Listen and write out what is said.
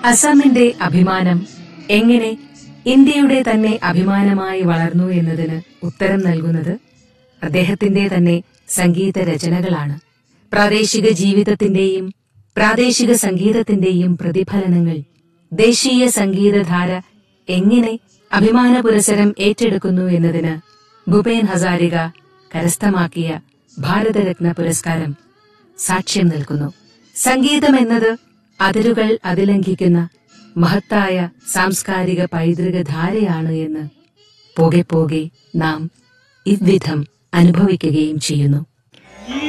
അസമിന്റെ അഭിമാനം എങ്ങനെ ഇന്ത്യയുടെ തന്നെ അഭിമാനമായി വളർന്നു എന്നതിന് ഉത്തരം നൽകുന്നത് അദ്ദേഹത്തിന്റെ തന്നെ സംഗീത രചനകളാണ് പ്രാദേശിക ജീവിതത്തിന്റെയും പ്രാദേശിക സംഗീതത്തിന്റെയും പ്രതിഫലനങ്ങൾ ദേശീയ സംഗീതധാര എങ്ങനെ അഭിമാന പുരസരം ഏറ്റെടുക്കുന്നു എന്നതിന് ഭൂപേൻ ഹസാരിക കരസ്ഥമാക്കിയ ഭാരതരത്ന പുരസ്കാരം സാക്ഷ്യം നിൽക്കുന്നു സംഗീതം എന്നത് അതിരുകൾ അതിലംഘിക്കുന്ന മഹത്തായ സാംസ്കാരിക പൈതൃക ധാരയാണ് എന്ന് പോകെ പോകെ നാം ഇவ்விധം അനുഭവിക്കുകയും ചെയ്യുന്നു